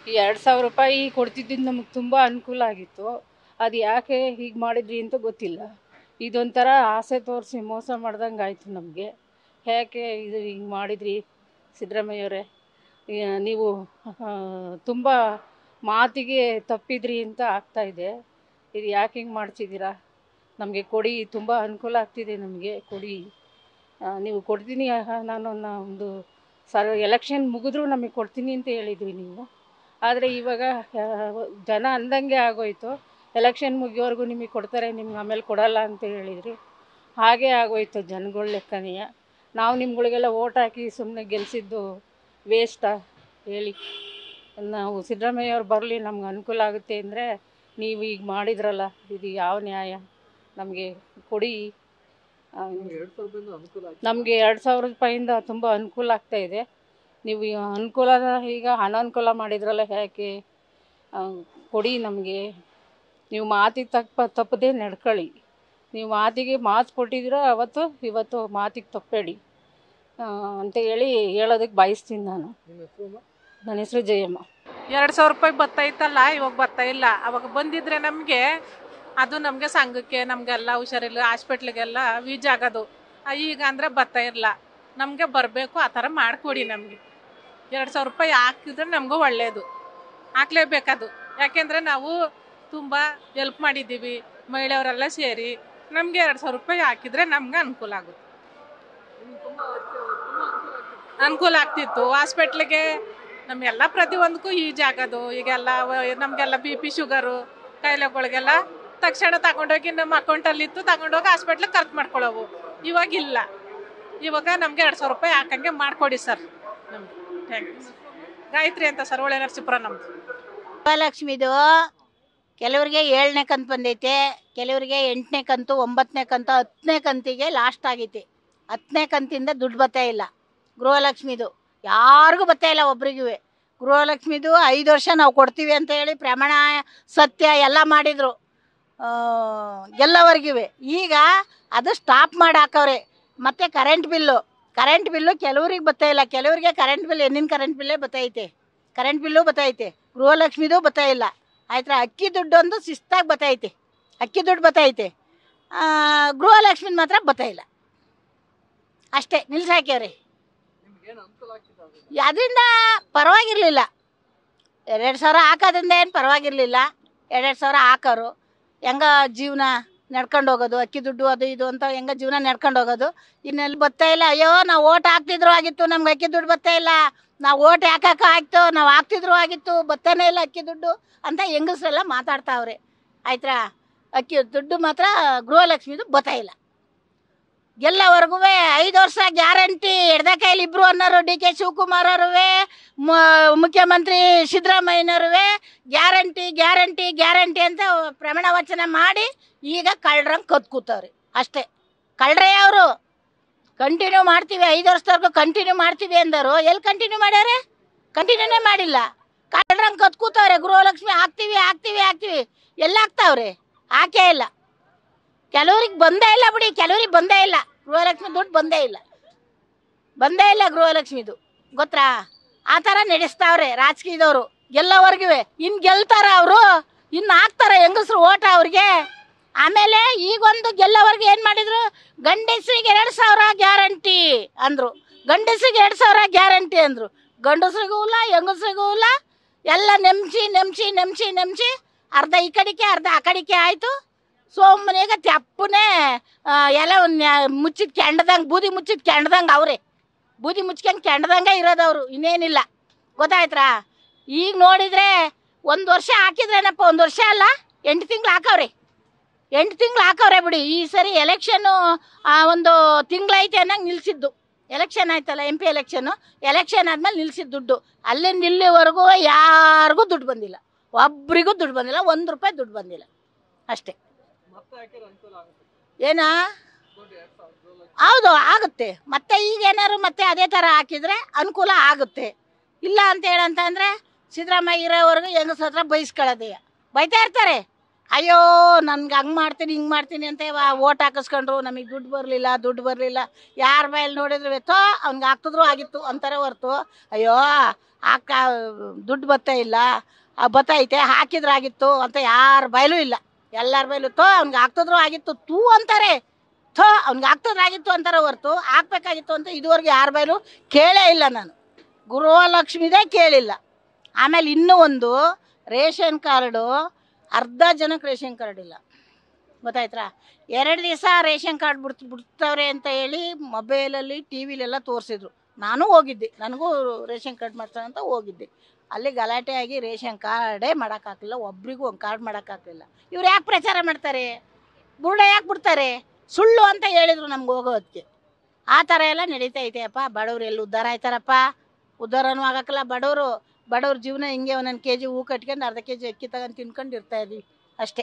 ಈ ಎರಡು ಸಾವಿರ ರೂಪಾಯಿ ಕೊಡ್ತಿದ್ದಿದ್ದು ನಮಗೆ ತುಂಬ ಅನುಕೂಲ ಆಗಿತ್ತು ಅದು ಯಾಕೆ ಹೀಗೆ ಮಾಡಿದ್ರಿ ಅಂತ ಗೊತ್ತಿಲ್ಲ ಇದೊಂಥರ ಆಸೆ ತೋರಿಸಿ ಮೋಸ ಮಾಡ್ದಂಗೆ ಆಯಿತು ನಮಗೆ ಯಾಕೆ ಇದು ಹಿಂಗೆ ಮಾಡಿದ್ರಿ ಸಿದ್ದರಾಮಯ್ಯವರೇ ನೀವು ತುಂಬ ಮಾತಿಗೆ ತಪ್ಪಿದ್ರಿ ಅಂತ ಆಗ್ತಾಯಿದೆ ಇದು ಯಾಕೆ ಹಿಂಗೆ ಮಾಡ್ತಿದ್ದೀರಾ ನಮಗೆ ಕೊಡಿ ತುಂಬ ಅನುಕೂಲ ಆಗ್ತಿದೆ ನಮಗೆ ಕೊಡಿ ಆ, ನೀವು ಕೊಡ್ತೀನಿ ಆ, ನಾನು ನ- ಒಂದು ಸರ್ ಎಲೆಕ್ಷನ್ ಮುಗಿದ್ರೂ ನಮಗೆ ಕೊಡ್ತೀನಿ ಅಂತ ಹೇಳಿದ್ವಿ ನೀವು ಆದರೆ ಇವಾಗ ಆ, ಜನ ಅಂದಂಗೆ ಆಗೋಯ್ತು ಎಲೆಕ್ಷನ್ ಮುಗಿಯೋವರೆಗೂ ನಿಮಗೆ ಕೊಡ್ತಾರೆ ನಿಮ್ಗೆ ಆಮೇಲೆ ಕೊಡಲ್ಲ ಅಂತ ಹೇಳಿದ್ರು ಹಾಗೆ ಆಗೋಯ್ತು ಜನಗಳ ಲೆಕ್ಕನೆಯ ನಾವು ನಿಮ್ಗಳಿಗೆಲ್ಲ ಓಟ್ ಹಾಕಿ ಸುಮ್ಮನೆ ಗೆಲ್ಲಿಸಿದ್ದು ವೇಸ್ಟಾ ಹೇಳಿ ನಾವು ಸಿದ್ದರಾಮಯ್ಯವ್ರು ಬರಲಿ ನಮ್ಗೆ ಅನುಕೂಲ ಆಗುತ್ತೆ ಅಂದರೆ ನೀವು ಈಗ ಮಾಡಿದ್ರಲ್ಲ ಇದು ಯಾವ ನ್ಯಾಯ ನಮಗೆ ಕೊಡಿ ಆ, ನಮಗೆ ಎರಡು ಸಾವಿರ ರೂಪಾಯಿಂದ ತುಂಬ ಅನುಕೂಲ ಆಗ್ತಾ ಇದೆ ನೀವು ಈ ಅನುಕೂಲನ ಈಗ ಅನನುಕೂಲ ಮಾಡಿದ್ರಲ್ಲ ಯಾಕೆ ಆ, ಕೊಡಿ ನಮಗೆ ನೀವು ಮಾತಿಗೆ ತಪ್ಪ ತಪ್ಪದೆ ನಡ್ಕೊಳ್ಳಿ ನೀವು ಮಾತಿಗೆ ಮಾತು ಕೊಟ್ಟಿದ್ದೀರೋ ಅವತ್ತು ಇವತ್ತು ಮಾತಿಗೆ ತಪ್ಪಬೇಡಿ ಆ, ಅಂತ ಹೇಳಿ ಹೇಳೋದಕ್ಕೆ ಬಯಸ್ತೀನಿ ನಾನು ನನ್ನ ಹೆಸರು ಜಯಮ್ಮ ಎರಡು ಸಾವಿರ ರೂಪಾಯಿ ಬರ್ತೈತಲ್ಲ ಇವಾಗ ಬರ್ತಾ ಇಲ್ಲ ಅವಾಗ ಬಂದಿದ್ರೆ ನಮಗೆ ಅದು ನಮಗೆ ಸಂಘಕ್ಕೆ ನಮಗೆಲ್ಲ ಹುಷಾರಿಲ್ಲ ಹಾಸ್ಪಿಟ್ಲಿಗೆಲ್ಲ ವೀಜ್ ಆಗೋದು ಆ, ಈಗ ಅಂದರೆ ಬರ್ತಾ ಇಲ್ಲ ನಮಗೆ ಬರಬೇಕು ಆ ಥರ ಮಾಡಿಕೊಡಿ ನಮಗೆ ಎರಡು ಸಾವಿರ ರೂಪಾಯಿ ಹಾಕಿದ್ರೆ ನಮಗೂ ಒಳ್ಳೆಯದು ಹಾಕ್ಲೇಬೇಕದು ಯಾಕೆಂದರೆ ನಾವು ತುಂಬ ಹೆಲ್ಪ್ ಮಾಡಿದ್ದೀವಿ ಮಹಿಳೆಯವರೆಲ್ಲ ಸೇರಿ ನಮಗೆ ಎರಡು ಸಾವಿರ ರೂಪಾಯಿ ಹಾಕಿದ್ರೆ ನಮ್ಗೆ ಅನುಕೂಲ ಆಗುತ್ತೆ ಅನುಕೂಲ ಆಗ್ತಿತ್ತು ಹಾಸ್ಪಿಟ್ಲಿಗೆ ನಮಗೆಲ್ಲ ಪ್ರತಿಯೊಂದಕ್ಕೂ ಈಜ್ ಆಗೋದು ಈಗೆಲ್ಲ ವ- ನಮಗೆಲ್ಲ ಬಿ ಪಿ ಶುಗರು ಕಾಯಿಲೆಗಳಿಗೆಲ್ಲ ತಕ್ಷಣ ತಗೊಂಡೋಗಿ ನಮ್ಮ ಅಕೌಂಟಲ್ಲಿತ್ತು ತಗೊಂಡೋಗಿ ಹಾಸ್ಪಿಟ್ಲಿಗೆ ಖರ್ಚು ಮಾಡ್ಕೊಳ್ಳೋವು ಇವಾಗ ಇಲ್ಲ ಇವಾಗ ನಮಗೆ ಎರಡು ಸಾವಿರ ರೂಪಾಯಿ ಹಾಕಂಗೆ ಮಾಡಿಕೊಡಿ ಸರ್ ನಮ್ಗೆ ಥ್ಯಾಂಕ್ ಯು ಗಾಯತ್ರಿ ಅಂತ ಸರ್ ಒಳ್ಳೆ ನರಸೀಪುರ ನಮ್ಮದು ಮಹಾಲಕ್ಷ್ಮಿದು ಕೆಲವರಿಗೆ ಏಳನೇ ಕಂತು ಬಂದೈತೆ ಕೆಲವರಿಗೆ ಎಂಟನೇ ಕಂತು ಒಂಬತ್ತನೇ ಕಂತು ಹತ್ತನೇ ಕಂತಿಗೆ ಲಾಸ್ಟ್ ಆಗೈತೆ ಹತ್ತನೇ ಕಂತಿಂದ ದುಡ್ಡು ಬರ್ತಾ ಇಲ್ಲ ಗೃಹಲಕ್ಷ್ಮಿದು ಯಾರಿಗೂ ಬರ್ತಾ ಇಲ್ಲ ಒಬ್ರಿಗೂ ಗೃಹಲಕ್ಷ್ಮಿದು ಐದು ವರ್ಷ ನಾವು ಕೊಡ್ತೀವಿ ಅಂತ ಹೇಳಿ ಪ್ರಮಾಣ ಸತ್ಯ ಎಲ್ಲ ಮಾಡಿದರು ಎಲ್ಲವರೆಗೂ ಈಗ ಅದು ಸ್ಟಾಪ್ ಮಾಡಿ ಹಾಕವ್ರೆ ಮತ್ತು ಕರೆಂಟ್ ಬಿಲ್ಲು ಕರೆಂಟ್ ಬಿಲ್ಲು ಕೆಲವ್ರಿಗೆ ಬರ್ತಾ ಇಲ್ಲ ಕೆಲವರಿಗೆ ಕರೆಂಟ್ ಬಿಲ್ ಹೆಣ್ಣಿನ ಕರೆಂಟ್ ಬಿಲ್ಲೇ ಬರ್ತೈತೆ ಕರೆಂಟ್ ಬಿಲ್ಲು ಬರ್ತೈತೆ ಗೃಹಲಕ್ಷ್ಮಿದು ಬರ್ತಾ ಇಲ್ಲ ಆಯ್ತಾ ಅಕ್ಕಿ ದುಡ್ಡು ಒಂದು ಶಿಸ್ತಾಗಿ ಬರ್ತೈತೆ ಅಕ್ಕಿ ದುಡ್ಡು ಬರ್ತೈತೆ ಆ, ಗೃಹಲಕ್ಷ್ಮಿದು ಮಾತ್ರ ಬರ್ತಾ ಇಲ್ಲ ಅಷ್ಟೇ ನಿಲ್ಸಾಕ್ಯವ್ರೆ ಅದರಿಂದ ಪರವಾಗಿರಲಿಲ್ಲ ಎರಡೆರಡು ಸಾವಿರ ಹಾಕೋದ್ರಿಂದ ಏನು ಪರವಾಗಿರಲಿಲ್ಲ ಎರಡೆರಡು ಸಾವಿರ ಹಾಕೋರು ಹೆಂಗ ಜೀವನ ನಡ್ಕೊಂಡು ಹೋಗೋದು ಅಕ್ಕಿ ದುಡ್ಡು ಅದು ಇದು ಅಂತ ಹೆಂಗ ಜೀವನ ನಡ್ಕೊಂಡು ಹೋಗೋದು ಇನ್ನೆಲ್ಲಿ ಬರ್ತಾ ಇಲ್ಲ ಅಯ್ಯೋ ನಾವು ಓಟ್ ಹಾಕ್ತಿದ್ರು ಆಗಿತ್ತು ನಮ್ಗೆ ಅಕ್ಕಿ ದುಡ್ಡು ಬರ್ತಾ ಇಲ್ಲ ನಾವು ಓಟ್ ಯಾಕಾಕ ಆಗ್ತು ನಾವು ಹಾಕ್ತಿದ್ರು ಆಗಿತ್ತು ಬರ್ತಾನೆ ಇಲ್ಲ ಅಕ್ಕಿ ದುಡ್ಡು ಅಂತ ಹೆಂಗಸ್ರೆಲ್ಲ ಮಾತಾಡ್ತಾವ್ರೆ ಆಯ್ತಾ ಅಕ್ಕಿ ದುಡ್ಡು ಮಾತ್ರ ಗೃಹಲಕ್ಷ್ಮಿದು ಬರ್ತಾ ಇಲ್ಲ ಎಲ್ಲವರೆಗೂ ಐದು ವರ್ಷ ಗ್ಯಾರಂಟಿ ಎಡ್ದ ಕೈಲಿ ಇಬ್ರು ಅನ್ನೋರು ಡಿ ಕೆ ಶಿವಕುಮಾರ್ ಅವರುವೆ ಮುಖ್ಯಮಂತ್ರಿ ಸಿದ್ದರಾಮಯ್ಯನವರುವೆ ಗ್ಯಾರಂಟಿ ಗ್ಯಾರಂಟಿ ಗ್ಯಾರಂಟಿ ಅಂತ ಪ್ರಮಾಣ ವಚನ ಮಾಡಿ ಈಗ ಕಳ್ರಂಗೆ ಕತ್ ಕೂತವ್ರಿ ಅಷ್ಟೇ ಕಳ್ರೇ ಅವರು ಕಂಟಿನ್ಯೂ ಮಾಡ್ತೀವಿ ಐದು ವರ್ಷದವರೆಗೂ ಕಂಟಿನ್ಯೂ ಮಾಡ್ತೀವಿ ಅಂದರು ಎಲ್ಲಿ ಕಂಟಿನ್ಯೂ ಮಾಡ್ಯಾರೆ ಕಂಟಿನ್ಯೂನೇ ಮಾಡಿಲ್ಲ ಕಳ್ರಂಗೆ ಕತ್ ಕೂತವ್ರೆ ಗೃಹಲಕ್ಷ್ಮಿ ಹಾಕ್ತೀವಿ ಹಾಕ್ತೀವಿ ಹಾಕ್ತೀವಿ ಎಲ್ಲ ಹಾಕ್ತಾವ್ರೆ ಹಾಕೇ ಇಲ್ಲ ಕೆಲವ್ರಿಗೆ ಬಂದೇ ಇಲ್ಲ ಬಿಡಿ ಕೆಲವ್ರಿಗೆ ಬಂದೇ ಇಲ್ಲ ಗೃಹಲಕ್ಷ್ಮಿ ದುಡ್ಡು ಬಂದೇ ಇಲ್ಲ ಬಂದೇ ಇಲ್ಲ ಗೃಹಲಕ್ಷ್ಮಿದು ಗೊತ್ತಾ ಆ ಥರ ನಡೆಸ್ತಾವ್ರೆ ರಾಜಕೀಯದವರು ಗೆಲ್ಲೋವರೆಗೂ ಇನ್ನು ಗೆಲ್ತಾರ ಅವರು ಇನ್ನು ಹಾಕ್ತಾರ ಹೆಂಗಸ್ರು ಓಟ ಅವ್ರಿಗೆ ಆಮೇಲೆ ಈಗೊಂದು ಗೆಲ್ಲೋವರೆಗೆ ಏನು ಮಾಡಿದ್ರು ಗಂಡಸರಿಗೆ ಎರಡು ಸಾವಿರ ಗ್ಯಾರಂಟಿ ಅಂದರು ಗಂಡಸರಿಗೆ ಎರಡು ಸಾವಿರ ಗ್ಯಾರಂಟಿ ಅಂದರು ಗಂಡಸ್ರಿಗೂ ಇಲ್ಲ ಹೆಂಗಸ್ರಿಗೂ ಇಲ್ಲ ಎಲ್ಲ ನೆಮ್ಸಿ ನೆಮ್ಸಿ ನೆಮ್ಸಿ ನೆಮ್ಸಿ ಅರ್ಧ ಈ ಕಡೆಗೆ ಅರ್ಧ ಆ ಕಡೆಗೆ ಆಯಿತು ಸೋಮನೆಗ ತೆಪ್ಪನೆ ಎಲ್ಲ ಮುಚ್ಚಿದ ಕೆಂಡದಂಗೆ ಬೂದಿ ಮುಚ್ಚಿದ ಕೆಂಡದಂಗೆ ಅವರೇ ಬೂದಿ ಮುಚ್ಕೊಂಡು ಕೆಂಡದಂಗೆ ಇರೋದವರು ಇನ್ನೇನಿಲ್ಲ ಗೊತ್ತಾಯ್ತ್ರಾ ಈಗ ನೋಡಿದರೆ ಒಂದು ವರ್ಷ ಹಾಕಿದ್ರೇನಪ್ಪ ಒಂದು ವರ್ಷ ಅಲ್ಲ ಎಂಟು ತಿಂಗಳು ಹಾಕವ್ರೆ ಎಂಟು ತಿಂಗಳು ಹಾಕವ್ರೆ ಬಿಡಿ ಈ ಸರಿ ಎಲೆಕ್ಷನ್ನು ಒಂದು ತಿಂಗಳೈತೆ ಅನ್ನಂಗೆ ನಿಲ್ಸಿದ್ದು ಎಲೆಕ್ಷನ್ ಆಯ್ತಲ್ಲ ಎಂ ಪಿ ಎಲೆಕ್ಷನ್ನು ಎಲೆಕ್ಷನ್ ಆದ್ಮೇಲೆ ನಿಲ್ಸಿದ್ದು ದುಡ್ಡು ಅಲ್ಲಿಂದ ಇಲ್ಲಿವರೆಗೂ ಯಾರಿಗೂ ದುಡ್ಡು ಬಂದಿಲ್ಲ ಒಬ್ರಿಗೂ ದುಡ್ಡು ಬಂದಿಲ್ಲ ಒಂದು ರೂಪಾಯಿ ದುಡ್ಡು ಬಂದಿಲ್ಲ ಅಷ್ಟೇ ಏನಾ ಹೌದು ಆಗುತ್ತೆ ಮತ್ತೆ ಈಗ ಏನಾದ್ರು ಮತ್ತೆ ಅದೇ ಥರ ಹಾಕಿದ್ರೆ ಅನುಕೂಲ ಆಗುತ್ತೆ ಇಲ್ಲ ಅಂತ ಹೇಳಂತಂದ್ರೆ ಸಿದ್ದರಾಮಯ್ಯ ಇರೋವರೆಗೂ ಹೆಂಗಸ ಹತ್ರ ಬೈಸ್ಕೊಳ್ಳೋದೇ ಬೈತಾ ಇರ್ತಾರೆ ಅಯ್ಯೋ ನನ್ಗೆ ಹಂಗೆ ಮಾಡ್ತೀನಿ ಹಿಂಗೆ ಮಾಡ್ತೀನಿ ಅಂತ ಓಟ್ ಹಾಕಿಸ್ಕೊಂಡ್ರು ನಮಗೆ ದುಡ್ಡು ಬರಲಿಲ್ಲ ದುಡ್ಡು ಬರಲಿಲ್ಲ ಯಾರ ಬಾಯಲ್ಲಿ ನೋಡಿದ್ರು ತೋ ಅವ್ನಿಗೆ ಹಾಕಿದ್ರು ಆಗಿತ್ತು ಅಂತಾರೆ ಹೊರ್ತು ಅಯ್ಯೋ ಹಾಕ ದುಡ್ಡು ಬತ್ತ ಇಲ್ಲ ಆ ಬತ್ತೈತೆ ಹಾಕಿದ್ರಾಗಿತ್ತು ಅಂತ ಯಾರ ಬಯಲು ಇಲ್ಲ ಎಲ್ಲರ ಬಯಲು ತೋ ಅವ್ನಿಗೆ ಹಾಕ್ತಿದ್ರು ಆಗಿತ್ತು ತೂ ಅಂತಾರೆ ಥೋ ಅವ್ನಿಗೆ ಹಾಕ್ತದ್ರಾಗಿತ್ತು ಅಂತಾರೆ ಹೊರ್ತು ಹಾಕ್ಬೇಕಾಗಿತ್ತು ಅಂತ ಇದುವರೆಗೆ ಯಾರ ಬಯಲು ಕೇಳೇ ಇಲ್ಲ ನಾನು ಗೃಹಲಕ್ಷ್ಮಿದೇ ಕೇಳಿಲ್ಲ ಆಮೇಲೆ ಇನ್ನೂ ಒಂದು ರೇಷನ್ ಕಾರ್ಡು ಅರ್ಧ ಜನಕ್ಕೆ ರೇಷನ್ ಕಾರ್ಡ್ ಇಲ್ಲ ಗೊತ್ತಾಯ್ತಾ ಎರಡು ದಿವಸ ರೇಷನ್ ಕಾರ್ಡ್ ಬಿಡ್ತ ಬಿಡ್ತವ್ರೆ ಅಂತ ಹೇಳಿ ಮೊಬೈಲಲ್ಲಿ ಟಿ ವಿಲೆಲ್ಲ ತೋರಿಸಿದ್ರು ನಾನು ಹೋಗಿದ್ದೆ ನನಗೂ ರೇಷನ್ ಕಾರ್ಡ್ ಮಾಡ್ತಾರೆ ಅಂತ ಹೋಗಿದ್ದೆ ಅಲ್ಲಿ ಗಲಾಟೆ ಆಗಿ ರೇಷನ್ ಕಾರ್ಡೇ ಮಾಡೋಕ್ಕಾಗಲಿಲ್ಲ ಒಬ್ರಿಗೂ ಒಂದು ಕಾರ್ಡ್ ಮಾಡೋಕ್ಕಾಗಲಿಲ್ಲ ಇವ್ರು ಯಾಕೆ ಪ್ರಚಾರ ಮಾಡ್ತಾರೆ ಬುರುಡ ಯಾಕೆ ಬಿಡ್ತಾರೆ ಸುಳ್ಳು ಅಂತ ಹೇಳಿದ್ರು ನಮ್ಗೆ ಹೋಗೋದಕ್ಕೆ ಆ ಥರ ಎಲ್ಲ ನಡೀತಾ ಐತೆಯಪ್ಪ ಬಡವ್ರು ಎಲ್ಲಿ ಉದ್ಧಾರ ಆಯ್ತಾರಪ್ಪ ಉದ್ಧಾರನೂ ಆಗಕ್ಕಲ್ಲ ಬಡವರು ಬಡವ್ರ ಜೀವನ ಹಿಂಗೆ ಒಂದೊಂದು ಕೆ ಜಿ ಹೂ ಕಟ್ಕೊಂಡು ಅರ್ಧ ಕೆ ಜಿ ಅಕ್ಕಿ ತಗೊಂಡು ತಿನ್ಕೊಂಡು ಇರ್ತಾ ಇದೀವಿ ಅಷ್ಟೇ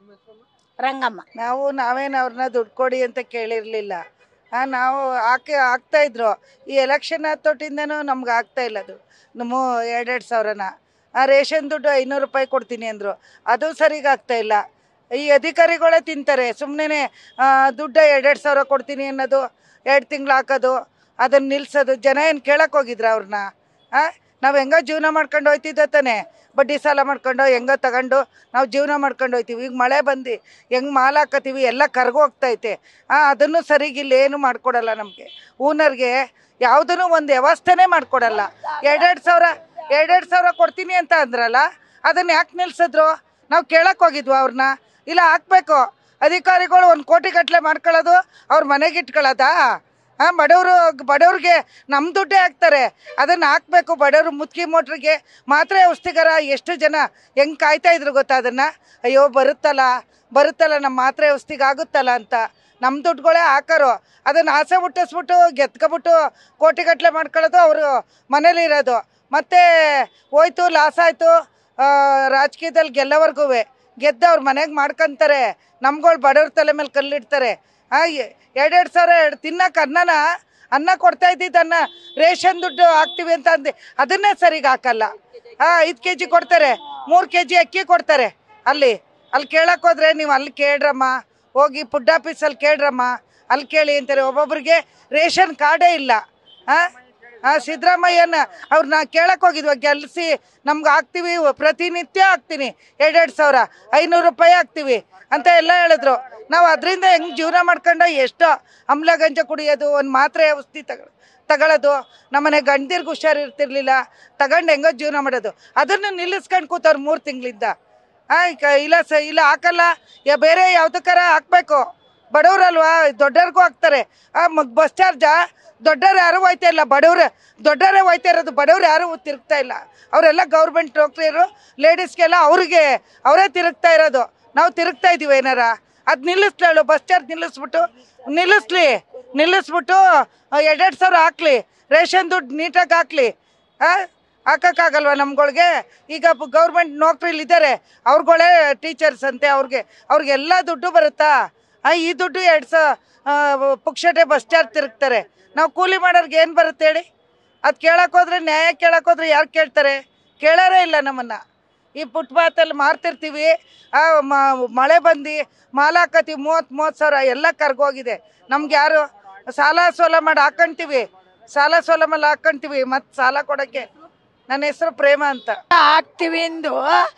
ರಂಗಮ್ಮ ನಾವು ನಾವೇನು ಅವ್ರನ್ನ ದುಡ್ಡು ಕೊಡಿ ಅಂತ ಕೇಳಿರಲಿಲ್ಲ ನಾವು ಹಾಕಿ ಹಾಕ್ತಾ ಇದ್ರು ಈ ಎಲೆಕ್ಷನ್ ಹತ್ತೊಟ್ಟಿಂದನೂ ನಮ್ಗೆ ಆಗ್ತಾ ಇಲ್ಲ ಅದು ನಮ್ಮ ಎರಡೆರಡು ಸಾವಿರನ ಆ ರೇಷನ್ ದುಡ್ಡು ಐನೂರು ರೂಪಾಯಿ ಕೊಡ್ತೀನಿ ಅಂದರು ಅದು ಸರಿಗೆ ಆಗ್ತಾ ಇಲ್ಲ ಈ ಅಧಿಕಾರಿಗಳೇ ತಿಂತಾರೆ ಸುಮ್ಮನೆ ದುಡ್ಡು ಎರಡೆರಡು ಸಾವಿರ ಕೊಡ್ತೀನಿ ಅನ್ನೋದು ಎರಡು ತಿಂಗ್ಳು ಹಾಕೋದು ಅದನ್ನ ನಿಲ್ಸೋದು ಜನ ಏನು ಕೇಳಕ್ಕೆ ಹೋಗಿದ್ರ ಅವ್ರನ್ನ ಹಾಂ ನಾವು ಹೆಂಗೋ ಜೀವನ ಮಾಡ್ಕೊಂಡು ಹೋಯ್ತಿದ್ದೋ ತಾನೆ ಬಡ್ಡಿ ಸಾಲ ಮಾಡ್ಕೊಂಡು ಹೆಂಗೋ ತಗೊಂಡು ನಾವು ಜೀವನ ಮಾಡ್ಕೊಂಡು ಹೋಯ್ತೀವಿ ಈಗ ಮಳೆ ಬಂದು ಹೆಂಗೆ ಮಾಲ್ ಹಾಕತ್ತೀವಿ ಎಲ್ಲ ಕರ್ಗೋಗ್ತೈತೆ ಹಾಂ ಅದನ್ನು ಸರಿಗಿಲ್ಲ ಏನು ಮಾಡ್ಕೊಡಲ್ಲ ನಮಗೆ ಓನರ್ಗೆ ಯಾವುದನ್ನು ಒಂದು ವ್ಯವಸ್ಥೆನೇ ಮಾಡ್ಕೊಡಲ್ಲ ಎರಡೆರಡು ಸಾವಿರ ಎರಡೆರಡು ಸಾವಿರ ಕೊಡ್ತೀನಿ ಅಂತ ಅಂದ್ರಲ್ಲ ಅದನ್ನು ಯಾಕೆ ನಿಲ್ಸಿದ್ರು ನಾವು ಕೇಳಕ್ಕೆ ಹೋಗಿದ್ವು ಅವ್ರನ್ನ ಇಲ್ಲ ಹಾಕ್ಬೇಕು ಅಧಿಕಾರಿಗಳು ಒಂದು ಕೋಟಿ ಗಟ್ಟಲೆ ಮಾಡ್ಕೊಳ್ಳೋದು ಅವ್ರ ಮನೆಗೆ ಇಟ್ಕೊಳ್ಳೋದಾ ಹಾಂ ಬಡವರು ಬಡವ್ರಿಗೆ ನಮ್ಮ ದುಡ್ಡೇ ಹಾಕ್ತಾರೆ ಅದನ್ನು ಹಾಕ್ಬೇಕು ಬಡವರು ಮುತ್ಕಿ ಮೋಟ್ರಿಗೆ ಮಾತ್ರೆ ಔಷಧಿಗರ ಎಷ್ಟು ಜನ ಹೆಂಗೆ ಕಾಯ್ತಾ ಇದ್ರು ಗೊತ್ತಾ ಅದನ್ನು ಅಯ್ಯೋ ಬರುತ್ತಲ್ಲ ಬರುತ್ತಲ್ಲ ನಮ್ಮ ಮಾತ್ರೆ ಔಷಧಿಗೆ ಆಗುತ್ತಲ್ಲ ಅಂತ ನಮ್ಮ ದುಡ್ಡುಗಳೇ ಹಾಕೋರು ಅದನ್ನು ಆಸೆ ಹುಟ್ಟಿಸ್ಬಿಟ್ಟು ಗೆದ್ಕೊಬಿಟ್ಟು ಕೋಟಿಗಟ್ಟಲೆ ಮಾಡ್ಕೊಳ್ಳೋದು ಅವರು ಮನೇಲಿ ಇರೋದು ಮತ್ತೆ ಹೋಯ್ತು ಲಾಸ್ ಆಯಿತು ರಾಜಕೀಯದಲ್ಲಿ ಗೆಲ್ಲೋವರೆಗೂ ಗೆದ್ದು ಅವ್ರ ಮನೆಗೆ ಮಾಡ್ಕೊಂತಾರೆ ನಮ್ಗಳು ಬಡವ್ರ ತಲೆ ಮೇಲೆ ಕಲ್ಲಿಡ್ತಾರೆ ಆ ಎರಡೆರಡು ಸಾವಿರ ಎರಡು ತಿನ್ನಕ್ಕೆ ಅನ್ನನ ಅನ್ನ ಕೊಡ್ತಾ ಇದ್ದಿದ್ದು ಅನ್ನ ರೇಷನ್ ದುಡ್ಡು ಹಾಕ್ತೀವಿ ಅಂತ ಅಂದು ಅದನ್ನೇ ಸರಿಗೆ ಹಾಕಲ್ಲ ಹಾಂ ಐದು ಕೆ ಜಿ ಕೊಡ್ತಾರೆ ಮೂರು ಕೆ ಜಿ ಅಕ್ಕಿ ಕೊಡ್ತಾರೆ ಅಲ್ಲಿ ಅಲ್ಲಿ ಕೇಳಕ್ಕೆ ಹೋದ್ರೆ ನೀವು ಅಲ್ಲಿ ಕೇಳ್ರಮ್ಮ ಹೋಗಿ ಫುಡ್ ಆಫೀಸಲ್ಲಿ ಕೇಳ್ರಮ್ಮ ಅಲ್ಲಿ ಕೇಳಿ ಅಂತಾರೆ ಒಬ್ಬೊಬ್ರಿಗೆ ರೇಷನ್ ಕಾರ್ಡೇ ಇಲ್ಲ ಹಾಂ ಹಾಂ ಸಿದ್ದರಾಮಯ್ಯನ ಅವ್ರನ್ನ ಕೇಳಕ್ಕೆ ಹೋಗಿದ್ವಿ ಗೆಲ್ಲಿಸಿ ನಮ್ಗೆ ಹಾಕ್ತೀವಿ ಪ್ರತಿನಿತ್ಯ ಹಾಕ್ತೀನಿ ಎರಡೆರಡು ಸಾವಿರ ಐನೂರು ರೂಪಾಯಿ ಹಾಕ್ತೀವಿ ಅಂತ ಎಲ್ಲ ಹೇಳಿದ್ರು ನಾವು ಅದರಿಂದ ಹೆಂಗೆ ಜೀವನ ಮಾಡ್ಕೊಂಡು ಎಷ್ಟೋ ಅಮ್ಲ ಗಂಜ ಕುಡಿಯೋದು ಒಂದು ಮಾತ್ರೆ ಔಷಧಿ ತಗೊಳ್ಳೋದು ತಗೊಳ್ಳೋದು ನಮ್ಮನೆ ಗಂಡದಿರ್ಗೆ ಹುಷಾರು ಇರ್ತಿರ್ಲಿಲ್ಲ ತಗೊಂಡು ಹೆಂಗೋ ಜೀವನ ಮಾಡೋದು ಅದನ್ನು ನಿಲ್ಲಿಸ್ಕೊಂಡು ಕೂತವ್ರು ಮೂರು ತಿಂಗಳಿಂದ ಹಾಂ ಈಗ ಇಲ್ಲ ಸ ಇಲ್ಲ ಹಾಕಲ್ಲ ಯಾ ಬೇರೆ ಯಾವ್ದಕ್ಕಾರ ಹಾಕ್ಬೇಕು ಬಡವ್ರಲ್ವಾ ದೊಡ್ಡವ್ರಿಗೂ ಹಾಕ್ತಾರೆ ಆ ಮಗ್ ಬಸ್ ಚಾರ್ಜಾ ದೊಡ್ಡವ್ರು ಯಾರೂ ಹೋಯ್ತಾ ಇಲ್ಲ ಬಡವ್ರು ದೊಡ್ಡವರೇ ಹೋಯ್ತಾ ಇರೋದು ಬಡವ್ರು ಯಾರೂ ತಿರುಗ್ತಾ ಇಲ್ಲ ಅವರೆಲ್ಲ ಗೌರ್ಮೆಂಟ್ ನೌಕರಿಯರು ಲೇಡೀಸ್ಗೆಲ್ಲ ಅವ್ರಿಗೆ ಅವರೇ ತಿರುಗ್ತಾ ಇರೋದು ನಾವು ತಿರುಗ್ತಾ ಇದೀವಿ ಏನಾರ ಅದು ನಿಲ್ಲಿಸ್ಲೇಳು ಬಸ್ ಚಾರ್ಜ್ ನಿಲ್ಲಿಸ್ಬಿಟ್ಟು ನಿಲ್ಲಿಸ್ಲಿ ನಿಲ್ಲಿಸ್ಬಿಟ್ಟು ಎರಡೆರಡು ಸಾವಿರ ಹಾಕ್ಲಿ ರೇಷನ್ ದುಡ್ಡು ನೀಟಾಗಿ ಹಾಕ್ಲಿ ಹಾಂ ಹಾಕೋಕ್ಕಾಗಲ್ವ ನಮ್ಗಳಿಗೆ ಈಗ ಗೌರ್ಮೆಂಟ್ ನೌಕರಿಲಿ ಇದ್ದಾರೆ ಅವ್ರುಗಳೇ ಟೀಚರ್ಸ್ ಅಂತೆ ಅವ್ರಿಗೆ ಅವ್ರಿಗೆಲ್ಲ ದುಡ್ಡು ಬರುತ್ತಾ ಆ, ಈ ದುಡ್ಡು ಎರಡು ಸಾ ಆ, ಪುಕ್ಷಟೆ ಬಸ್ ಚಾರ್ಜ್ ತಿರುಗ್ತಾರೆ ನಾವು ಕೂಲಿ ಮಾಡೋರ್ಗೆ ಏನು ಬರುತ್ತೆ ಹೇಳಿ ಅದು ಕೇಳೋಕ್ಕೋದ್ರೆ ನ್ಯಾಯ ಕೇಳೋಕ್ಕೋದ್ರೆ ಯಾರು ಕೇಳ್ತಾರೆ ಕೇಳೋರೇ ಇಲ್ಲ ನಮ್ಮನ್ನು ಈ ಫುಟ್ಪಾತಲ್ಲಿ ಮಾರ್ತಿರ್ತೀವಿ ಆ, ಮ- ಮಳೆ ಬಂದು ಮಾಲ ಹಾಕತ್ತೀವಿ ಮೂವತ್ತು ಮೂವತ್ತು ಸಾವಿರ ಎಲ್ಲ ಕರ್ಗೋಗಿದೆ ನಮ್ಗೆ ಯಾರು ಸಾಲ ಸೋಲ ಮಾಡಿ ಹಾಕೊಂತೀವಿ ಸಾಲ ಸೋಲ ಮೇಲೆ ಹಾಕೊಂತೀವಿ ಮತ್ತೆ ಸಾಲ ಕೊಡೋಕ್ಕೆ ನನ್ನ ಹೆಸರು ಪ್ರೇಮ ಅಂತ ಹಾಕ್ತಿವಿ ಎಂದು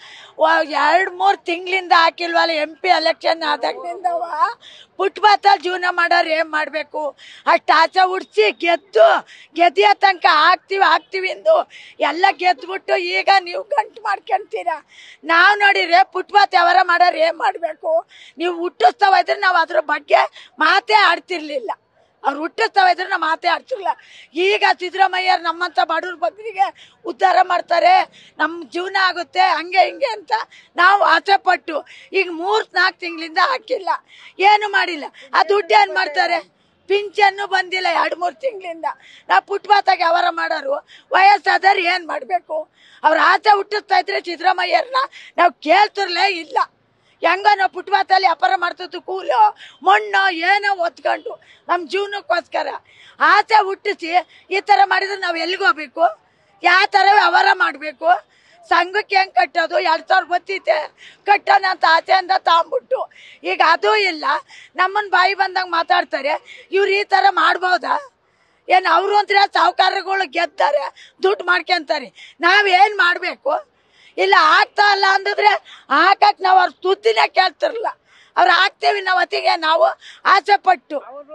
ಎರಡು ಮೂರು ತಿಂಗಳಿಂದ ಹಾಕಿಲ್ವಲ್ಲ ಎಂ ಪಿ ಎಲೆಕ್ಷನ್ ಆದಾಗಿನಿಂದವ ಫುಟ್ಪಾತಲ್ಲಿ ಜೀವನ ಮಾಡೋರು ಏನು ಮಾಡಬೇಕು ಅಷ್ಟು ಆಸೆ ಹುಡ್ಸಿ ಗೆದ್ದು ಗೆದ್ದಿಯ ತನಕ ಹಾಕ್ತೀವಿ ಹಾಕ್ತೀವಿ ಎಂದು ಎಲ್ಲ ಗೆದ್ಬಿಟ್ಟು ಈಗ ನೀವು ಗಂಟು ಮಾಡ್ಕೊಂತೀರ ನಾವು ನೋಡಿದ್ರೆ ಫುಟ್ಪಾತ್ ಯಾವಾರ ಮಾಡೋರು ಏನು ಮಾಡಬೇಕು ನೀವು ಹುಟ್ಟಿಸ್ತಾವ ಇದ್ರೆ ನಾವು ಅದ್ರ ಬಗ್ಗೆ ಮಾತೇ ಆಡ್ತಿರ್ಲಿಲ್ಲ ಅವ್ರು ಹುಟ್ಟಿಸ್ತಾವ ಇದ್ರೆ ನಾವು ಮಾತೇ ಆಡ್ತಿರ್ಲಿಲ್ಲ ಈಗ ಸಿದ್ದರಾಮಯ್ಯ ನಮ್ಮಂಥ ಬಡವ್ರ ಬಗ್ಗರಿಗೆ ಉದ್ಧಾರ ಮಾಡ್ತಾರೆ ನಮ್ಮ ಜೀವನ ಆಗುತ್ತೆ ಹಂಗೆ ಹಿಂಗೆ ಅಂತ ನಾವು ಆಸೆ ಪಟ್ಟು ಈಗ ಮೂರು ನಾಲ್ಕು ತಿಂಗಳಿಂದ ಹಾಕಿಲ್ಲ ಏನು ಮಾಡಿಲ್ಲ ಆ ದುಡ್ಡು ಏನು ಮಾಡ್ತಾರೆ ಪಿಂಚನ್ನು ಬಂದಿಲ್ಲ ಎರಡು ಮೂರು ತಿಂಗಳಿಂದ ನಾವು ಫುಟ್ಪಾತಾಗ ವ್ಯವಹಾರ ಮಾಡೋರು ವಯಸ್ಸಾದವ್ರು ಏನು ಮಾಡಬೇಕು ಅವ್ರ ಆಸೆ ಹುಟ್ಟಿಸ್ತಾ ಇದ್ರೆ ಸಿದ್ದರಾಮಯ್ಯರನ್ನ ನಾವು ಕೇಳ್ತಿರ್ಲೇ ಇಲ್ಲ ಹೆಂಗ ನಾವು ಫುಟ್ಪಾತಲ್ಲಿ ವ್ಯಾಪಾರ ಮಾಡ್ತಿದ್ದು ಕೂಲು ಮಣ್ಣು ಏನೋ ಒತ್ಕೊಂಡು ನಮ್ಮ ಜೀವನಕ್ಕೋಸ್ಕರ ಆಸೆ ಹುಟ್ಟಿಸಿ ಈ ಥರ ಮಾಡಿದ್ರೆ ನಾವು ಎಲ್ಲಿಗೆ ಹೋಗ್ಬೇಕು ಯಾವ ಥರ ವ್ಯವಹಾರ ಮಾಡಬೇಕು ಸಂಘಕ್ಕೆ ಹೆಂಗೆ ಕಟ್ಟೋದು ಎರಡು ಸಾವಿರ ಬತ್ತೈತೆ ಕಟ್ಟೋಣ ಅಂತ ಆಸೆಯಿಂದ ತಗೊಂಬಿಟ್ಟು ಈಗ ಅದೂ ಇಲ್ಲ ನಮ್ಮನ್ನು ಬಾಯಿ ಬಂದಂಗೆ ಮಾತಾಡ್ತಾರೆ ಇವ್ರು ಈ ಥರ ಮಾಡ್ಬೋದಾ ಏನು ಅವರು ಅಂದ್ರೆ ಸಾಹುಕಾರಗಳು ಗೆದ್ತಾರೆ ದುಡ್ಡು ಮಾಡ್ಕೊಂತಾರೆ ನಾವೇನು ಮಾಡಬೇಕು ಇಲ್ಲ ಆಗ್ತಾ ಇಲ್ಲ ಅಂದಿದ್ರೆ ಹಾಕಕ್ಕೆ ನಾವು ಅವ್ರ ತುತ್ತಿನೇ ಕೇಳ್ತಿರಲ್ಲ ಅವ್ರು ಹಾಕ್ತೇವಿ ನಾವು ಹೊತ್ತಿಗೆ ನಾವು ಆಸೆ ಪಟ್ಟು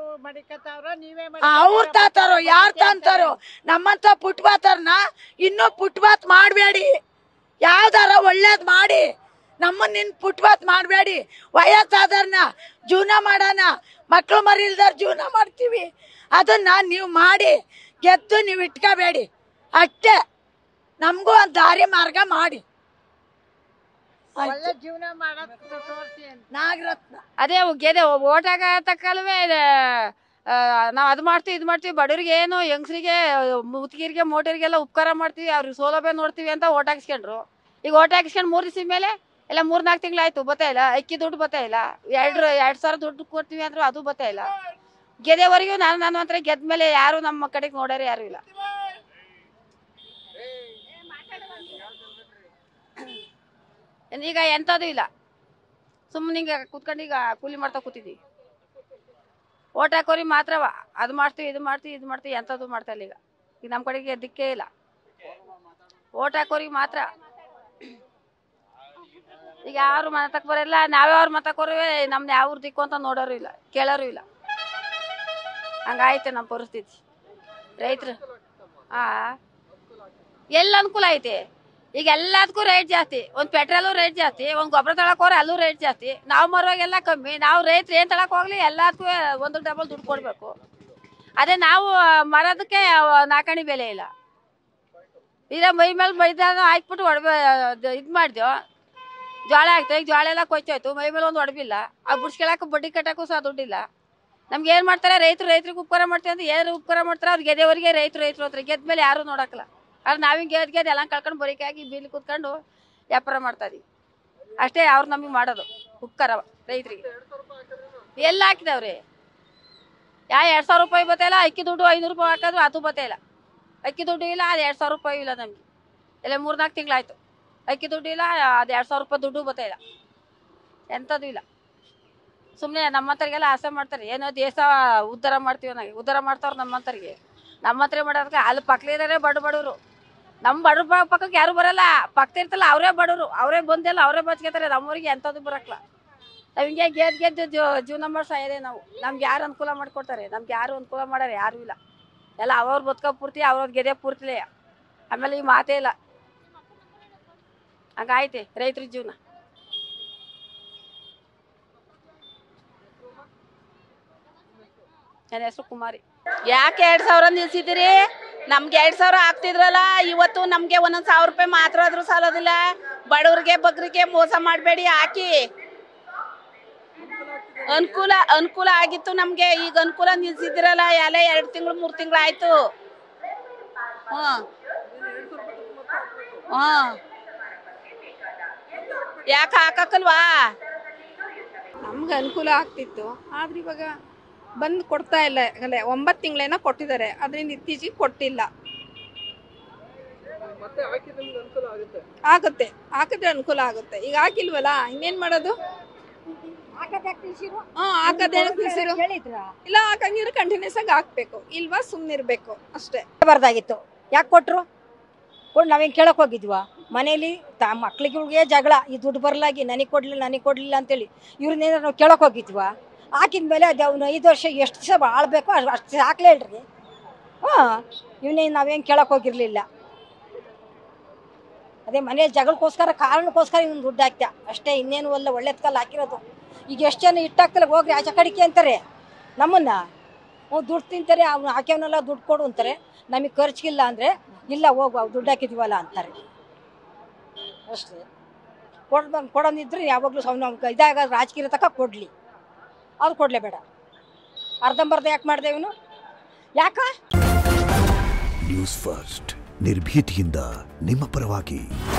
ಅವ್ರು ತಾತಾರೋ ಯಾರು ತಾಂತಾರೋ ನಮ್ಮಂತ ಪುಟ್ಬಾತರ್ನ ಇನ್ನೂ ಪುಟ್ಬಾತ್ ಮಾಡಬೇಡಿ ಯಾವ್ದಾರ ಒಳ್ಳೇದ್ ಮಾಡಿ ನಮ್ಮನ್ನ ನಿನ್ ಪುಟ್ಬಾತ್ ಮಾಡಬೇಡಿ ವಯಸ್ಸಾದರ್ನ ಜೀವನ ಮಾಡೋಣ ಮಕ್ಳು ಮರಿ ಇಲ್ದಾರ ಜೀವನ ಮಾಡ್ತೀವಿ ಅದನ್ನ ನೀವು ಮಾಡಿ ಗೆದ್ದು ನೀವು ಇಟ್ಕೋಬೇಡಿ ಅಷ್ಟೇ ನಮಗೂ ಒಂದು ದಾರಿ ಮಾರ್ಗ ಮಾಡಿ ಆಯ್ತು. ನಾಗರತ್ನ ಅದೇ ಗೆದೆ ಓಟಾಗ ತಕ್ಕಲ್ವೇ ನಾವು ಅದು ಮಾಡ್ತೀವಿ ಇದು ಮಾಡ್ತೀವಿ ಬಡವ್ರಿಗೆ ಏನು ಹೆಂಗಸ್ರಿಗೆ ಮುತ್ಗಿರಿಗೆ ಮೋಟರ್ಗೆಲ್ಲ ಉಪಕಾರ ಮಾಡ್ತೀವಿ ಅವ್ರಿಗೆ ಸೌಲಭ್ಯ ನೋಡ್ತೀವಿ ಅಂತ ಓಟ್ ಹಾಕ್ಸ್ಕೊಂಡ್ರು ಈಗ ಓಟ್ ಹಾಕ್ಸ್ಕೊಂಡು ಮೂರು ದಿವಸ ಮೇಲೆ ಎಲ್ಲ ಮೂರ್ ನಾಲ್ಕು ತಿಂಗಳಾಯ್ತು ಬತ್ತಾ ಇಲ್ಲ ಅಕ್ಕಿ ದುಡ್ಡು ಬತ್ತಾ ಇಲ್ಲ ಎರಡು ಎರಡು ಸಾವಿರ ದುಡ್ಡು ಕೊಡ್ತೀವಿ ಅಂದ್ರೆ ಅದು ಬತ್ತಾ ಇಲ್ಲ ಗೆದೆವರೆಗೂ ನಾನು ನನ್ನ ಹತ್ರ ಗೆದ್ದ ಮೇಲೆ ಯಾರು ನಮ್ಮ ಕಡೆಗೆ ನೋಡ್ಯಾರ ಯಾರು ಇಲ್ಲ ಈಗ ಎಂಥದ್ದು ಇಲ್ಲ ಸುಮ್ಮನೆ ಹಿಂಗೆ ಕುತ್ಕೊಂಡು ಈಗ ಕೂಲಿ ಮಾಡ್ತಾ ಕೂತಿದ್ದೀವಿ ಓಟ್ ಹಾಕೋರಿ ಮಾತ್ರವ ಅದು ಮಾಡ್ತೀವಿ ಇದು ಮಾಡ್ತೀವಿ ಇದು ಮಾಡ್ತೀವಿ ಎಂಥದ್ದು ಮಾಡ್ತಾ ಇಲ್ಲ ಈಗ ಈಗ ನಮ್ಮ ಕಡೆಗೆ ದಿಕ್ಕೇ ಇಲ್ಲ ಓಟ್ ಹಾಕೋರಿಗೆ ಮಾತ್ರ ಈಗ ಯಾರು ಮತಕ್ಕೆ ಬರಲ್ಲ ನಾವೇ ಅವ್ರ ಮತಕ್ಕೋರುವೆ ನಮ್ನ ಯಾವ ದಿಕ್ಕು ಅಂತ ನೋಡೋರು ಇಲ್ಲ ಕೇಳೋರು ಇಲ್ಲ ಹಂಗಾಯ್ತು ನಮ್ಮ ಪರಿಸ್ಥಿತಿ ರೈತರು ಆ ಎಲ್ಲ ಅನುಕೂಲ ಐತೆ ಈಗ ಎಲ್ಲದಕ್ಕೂ ರೇಟ್ ಜಾಸ್ತಿ ಒಂದು ಪೆಟ್ರೋಲು ರೇಟ್ ಜಾಸ್ತಿ ಒಂದು ಗೊಬ್ಬರ ತಳಕ್ ಹೋದ್ರೆ ಅಲ್ಲೂ ರೇಟ್ ಜಾಸ್ತಿ ನಾವು ಮರುವಾಗೆಲ್ಲ ಕಮ್ಮಿ ನಾವು ರೈತರು ಏನು ತಳಕ್ ಹೋಗ್ಲಿ ಎಲ್ಲದಕ್ಕೂ ಒಂದು ಡಬಲ್ ದುಡ್ಡು ಕೊಡಬೇಕು ಅದೇ ನಾವು ಮರೋದಕ್ಕೆ ನಾಲ್ಕಣಿ ಬೆಲೆ ಇಲ್ಲ ಈಗ ಮೈ ಮೇಲೆ ಮೈದಾನ ಹಾಕ್ಬಿಟ್ಟು ಒಡವೆ ಇದು ಮಾಡಿದೆವು ಜೋಳ ಹಾಕ್ತು ಈಗ ಜೋಳ ಎಲ್ಲ ಕೊಯ್ತೋಯ್ತು ಮೈ ಮೇಲೆ ಒಂದು ಒಡವಿಲ್ಲ ಆ ಬುಡ್ಸ್ಕೊಳಕ್ಕೆ ಬಡ್ಡಿ ಕಟ್ಟಕ್ಕೂ ಸಹ ದುಡ್ಡಿಲ್ಲ ನಮ್ಗೆ ಏನು ಮಾಡ್ತಾರೆ ರೈತರು ರೈತರಿಗೆ ಉಪಕಾರ ಮಾಡ್ತೀವಿ ಅಂತ ಏನು ಉಪಕಾರ ಮಾಡ್ತಾರೆ ಅವ್ರು ಗೆದ್ದೆವರೆಗೆ ರೈತರು ರೈತರು ಹತ್ರ ಗೆದ್ದ ಮೇಲೆ ಯಾರೂ ನೋಡಕ್ಕಲ್ಲ ಆದ್ರೆ ನಾವಿಂಗೆ ಗೆದ್ದು ಗೆದ್ದು ಎಲ್ಲ ಕಳ್ಕೊಂಡು ಬರೀಕಾಗಿ ಬೀಲಿ ಕೂತ್ಕೊಂಡು ವ್ಯಾಪಾರ ಮಾಡ್ತಾ ಇದೀವಿ ಅಷ್ಟೇ ಅವ್ರು ನಮಗೆ ಮಾಡೋದು ಉಪಕಾರ ರೈತರಿಗೆ ಎಲ್ಲ ಹಾಕಿದವ್ರಿ ಯಾ ಎರಡು ಸಾವಿರ ರೂಪಾಯಿ ಬತ್ತಾಯಿಲ್ಲ ಅಕ್ಕಿ ದುಡ್ಡು ಐನೂರು ರೂಪಾಯಿ ಹಾಕಿದ್ರು ಅದು ಬತ್ತಾಯಿಲ್ಲ ಅಕ್ಕಿ ದುಡ್ಡು ಇಲ್ಲ ಅದು ಎರಡು ಸಾವಿರ ರೂಪಾಯಿ ಇಲ್ಲ ನಮಗೆ ಎಲ್ಲ ಮೂರು ನಾಲ್ಕು ತಿಂಗಳಾಯ್ತು ಅಕ್ಕಿ ದುಡ್ಡು ಇಲ್ಲ ಅದು ಎರಡು ಸಾವಿರ ರೂಪಾಯಿ ದುಡ್ಡು ಬತ್ತಾಯಿಲ್ಲ ಎಂಥದ್ದು ಇಲ್ಲ ಸುಮ್ಮನೆ ನಮ್ಮಂತರಿಗೆಲ್ಲ ಆಸೆ ಮಾಡ್ತಾರೆ ಏನೋ ದೇಶ ಉದ್ಧಾರ ಮಾಡ್ತೀವಿ ನಾವು ಉದ್ಧಾರ ಮಾಡ್ತಾವ್ರು ನಮ್ಮಂತರಿಗೆ ನಮ್ಮ ಹತ್ರ ಮಾಡೋದಕ್ಕೆ ಅಲ್ಲಿ ಪಕ್ಕಲಿರೋರೇ ಬಡ ಬಡವರು ನಮ್ಮ ಬಡ ಪಕ್ಕಕ್ಕೆ ಯಾರು ಬರಲ್ಲ ಪಕ್ಕ ಇರ್ತಲ್ಲ ಅವರೇ ಬಡವರು ಅವರೇ ಬಂದೆಲ್ಲ ಅವರೇ ಬಚ್ಕೋತಾರೆ ನಮ್ಮೂರಿಗೆ ಎಂಥದ್ದು ಬರಕ್ಲ ನಾವು ಹಿಂಗೆ ಗೆದ್ದು ಗೆದ್ದು ಜೀವ- ಜೀವನ ಮಾಡಿ ಸಾಯೋದೇ ನಾವು ನಮ್ಗೆ ಯಾರು ಅನುಕೂಲ ಮಾಡಿಕೊಡ್ತಾರೆ ನಮ್ಗೆ ಯಾರು ಅನುಕೂಲ ಮಾಡ್ಯಾರ ಯಾರೂ ಇಲ್ಲ ಎಲ್ಲ ಅವ್ರ ಬದುಕೋ ಪೂರ್ತಿ ಅವ್ರವ್ರ ಗೆದೆ ಪೂರ್ತಿಲೇ ಆಮೇಲೆ ಈ ಮಾತೇ ಇಲ್ಲ ಹಂಗಾಯ್ತೆ ರೈತರ ಜೀವನ ನನ್ನ ಹೆಸರು ಕುಮಾರಿ ಯಾಕೆ ಎರಡ್ ಸಾವಿರ ನಿಲ್ಸಿದಿರಿ ನಮ್ಗೆ ಎರಡ್ ಸಾವಿರ ಆಗ್ತಿದ್ರಲ್ಲ ಇವತ್ತು ನಮ್ಗೆ ಒಂದೊಂದ್ ಸಾವಿರ ರೂಪಾಯಿ ಮಾತ್ರ ಆದ್ರೂ ಸಾಲೋದಿಲ್ಲ ಬಡವ್ರಿಗೆ ಬಗ್ರಿಗೆ ಮೋಸ ಮಾಡಬೇಡಿ ಹಾಕಿ ಅನುಕೂಲ ಅನುಕೂಲ ಆಗಿತ್ತು ನಮ್ಗೆ ಈಗ ಅನುಕೂಲ ನಿಲ್ಸಿದಿರಲ್ಲ ಎಲ್ಲ ಎರಡು ತಿಂಗಳು ಮೂರು ತಿಂಗಳು ಆಯ್ತು ಹ್ಮ್ ಹ್ಮ್ ಯಾಕೆ ಹಾಕಲ್ವಾ ನಮ್ಗೆ ಅನುಕೂಲ ಆಗ್ತಿತ್ತು ಆದ್ರೆ ಇವಾಗ ಬಂದು ಕೊಡ್ತಾ ಇಲ್ಲ ಅಲ್ಲೇ ಒಂಬತ್ತು ತಿಂಗಳೇನೋ ಕೊಟ್ಟಿದ್ದಾರೆ ಅದರಿಂದ ಇತ್ತೀಚೆಗೆ ಕೊಟ್ಟಿಲ್ಲ ಆಗುತ್ತೆ ಹಾಕಿದ್ರೆ ಅನುಕೂಲ ಆಗುತ್ತೆ ಈಗ ಹಾಕಿಲ್ವಲ್ಲ ಇನ್ನೇನ್ ಮಾಡೋದು ಹಾ ಹಾಕದೇನು ನಿಲ್ಸಿರು ಇಲ್ಲ ಹಾಕಂಗಿದ್ರೆ ಕಂಟಿನ್ಯೂಸ್ ಆಗಿ ಹಾಕ್ಬೇಕು ಇಲ್ವಾ ಸುಮ್ನಿರ್ಬೇಕು ಅಷ್ಟೇ ಬರ್ದಾಗಿತ್ತು ಯಾಕೆ ಕೊಟ್ರು ಕೊಟ್ಟು ನಾವೇನು ಕೇಳಕ್ ಹೋಗಿದ್ವಾ ಮನೇಲಿ ತ ಮಕ್ಳಿಗೆ ಜಗಳ ಈ ದುಡ್ಡು ಬರಲಾಗಿ ನನಗೆ ಕೊಡ್ಲಿಲ್ಲ ನನಗೆ ಕೊಡ್ಲಿಲ್ಲ ಅಂತೇಳಿ ಇವ್ರನ್ನೇನಾರು ನಾವು ಕೇಳಕ್ ಹೋಗಿದ್ವಾ ಹಾಕಿದ್ಮೇಲೆ ಅದು ಅವ್ನು ಐದು ವರ್ಷ ಎಷ್ಟು ದಿವಸ ಆಳ್ಬೇಕು ಅಷ್ಟು ಅಷ್ಟು ಹಾಕ್ಲೇ ಇಲ್ರಿ ಹಾಂ ಇವನೇನು ನಾವೇನು ಕೇಳಕ್ ಹೋಗಿರ್ಲಿಲ್ಲ ಅದೇ ಮನೆ ಜಗಳಕ್ಕೋಸ್ಕರ ಕಾರಣಕ್ಕೋಸ್ಕರ ಇವ್ನು ದುಡ್ಡು ಹಾಕ್ತ ಅಷ್ಟೇ ಇನ್ನೇನು ಅಲ್ಲ ಒಳ್ಳೇದ್ ಕಾಲ ಹಾಕಿರೋದು ಈಗ ಎಷ್ಟು ಜನ ಇಟ್ಟಾಕ್ತಲ್ಲ ಹೋಗ್ರಿ ಆಚೆ ಕಡಿಕೆ ಅಂತಾರೆ ನಮ್ಮನ್ನ ಹ್ಞೂ ದುಡ್ಡು ತಿಂತಾರೆ ಅವ್ನು ಹಾಕ್ಯವನೆಲ್ಲ ದುಡ್ಡು ಕೊಡು ಅಂತಾರೆ ನಮಗೆ ಖರ್ಚಿಗಿಲ್ಲ ಅಂದರೆ ಇಲ್ಲ ಹೋಗು ಅವು ದುಡ್ಡು ಹಾಕಿದ್ವಲ್ಲ ಅಂತಾರೆ ಅಷ್ಟೇ ಕೊಡ್ಬಂದು ಕೊಡೋನಿದ್ರೆ ಯಾವಾಗಲೂ ಅವ್ನು ಇದಾಗ ರಾಜಕೀಯ ತಕ ಕೊಡಲಿ ಅದು ಕೊಡಲೇಬೇಡ ಅರ್ಧಂಬರ್ಧ ಯಾಕೆ ಮಾಡಿದೆ ಇವನು ಯಾಕ ನ್ಯೂಸ್ ಫಸ್ಟ್ ನಿರ್ಭೀತಿಯಿಂದ ನಿಮ್ಮ ಪರವಾಗಿ